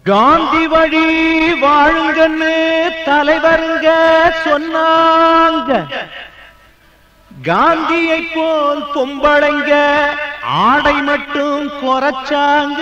காந்தி வழி வாழுங்கன்னு தலைவருங்க சொன்னாங்க காந்தியை போல் பொம்பளைங்க ஆடை மட்டும் குறைச்சாங்க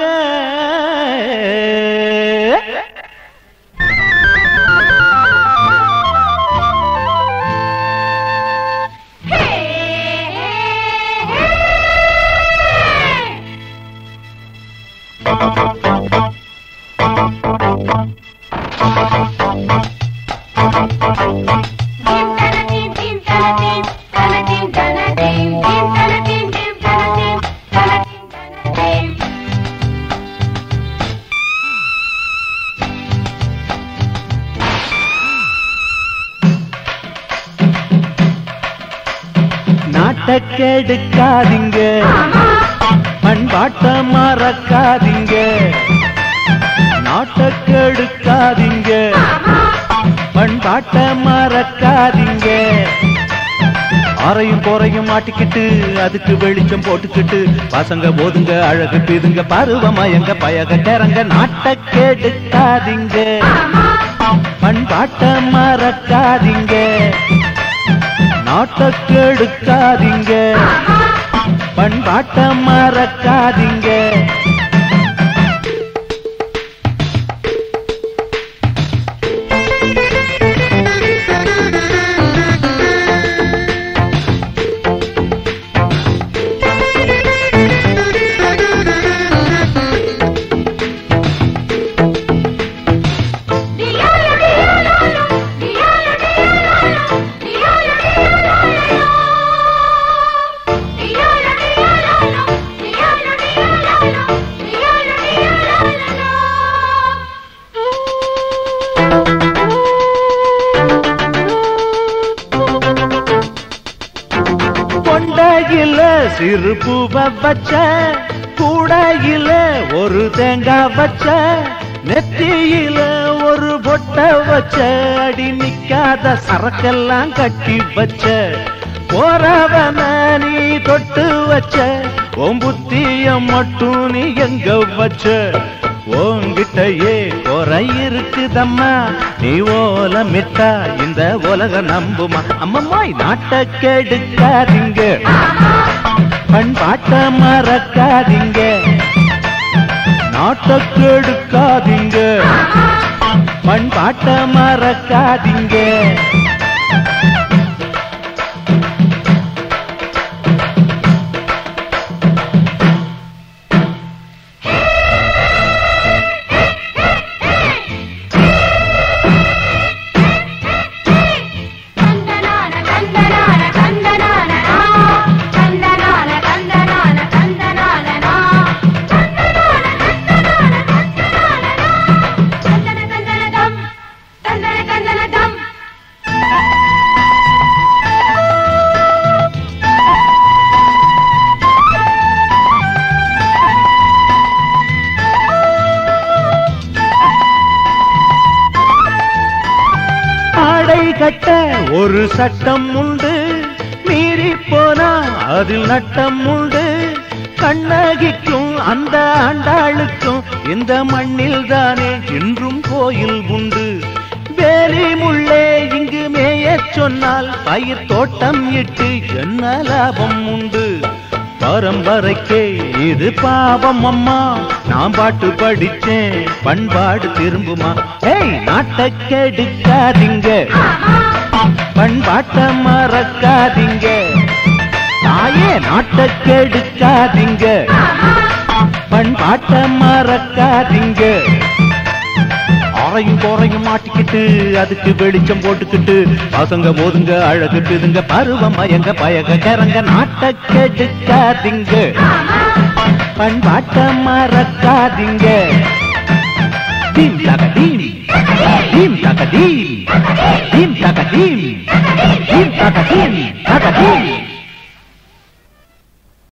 நாட்டை கெடுக்காதீங்க பண்பாட்ட மறக்காதீங்க நாட்டை கெடுக்காதீங்க பண்பாட்ட மறக்காதீங்க அறையும் குறையும் மாட்டிக்கிட்டு அதுக்கு வெளிச்சம் போட்டுக்கிட்டு பசங்க போதுங்க அழகு பீதுங்க பருவமயங்க பயக கிறங்க நாட்டை கெடுக்காதீங்க பண்பாட்ட மறக்காதீங்க நாட்டை கெடுக்காதீங்க பண்பாட்ட மறக்காதீங்க கொண்டையில சிறு பூவ வச்ச கூடையில ஒரு தேங்காய் வச்ச நெத்தியில ஒரு பொட்ட வச்ச அடி நிக்காத சரக்கெல்லாம் கட்டி வச்ச போறவன நீ தொட்டு வச்ச உன் புத்திய மட்டும் நீ எங்க வச்ச உன்கிட்டயே குறை இருக்குதம்மா நீ ஓலமிட்டா இந்த உலக நம்புமா அம்மம்மாய் நாட்டை கெடுக்காதீங்க பண்பாட்ட மறக்காதீங்க நாட்டை கெடுக்காதீங்க பண்பாட்ட மறக்காதீங்க ஆடை கட்ட ஒரு சட்டம் உண்டு மீறி போனா அதில் நட்டம் உண்டு கண்ணகிக்கும் அந்த ஆண்டாளுக்கும் இந்த மண்ணில் தானே இன்றும் கோயில் உண்டு வேலி முள்ளே இங்கு மேயச் சொன்னால் பயிர் தோட்டம் இட்டு என்ன லாபம் உண்டு பரம்பரைக்கே இது பாவம் அம்மா நான் பாட்டு படிச்சேன் பண்பாடு திரும்புமா ஏய் நாட்டை கெடுக்காதீங்க பண்பாட்ட மறக்காதீங்க தாயே நாட்டை கெடுக்காதீங்க பண்பாட்ட மறக்காதீங்க அறையும் குறையும் மாட்டிக்கிட்டு அதுக்கு வெளிச்சம் போட்டுக்கிட்டு பசங்க போதுங்க அழகு பிதுங்க பருவம் மயங்க பயக கரங்க நாட்டை கெடுக்காதீங்க பண்பாட்ட மறக்காதீங்க தீம் தக தீம் தீம் தக தீம் தீம் தக தீம் தீம் தக தீம் தக தீம்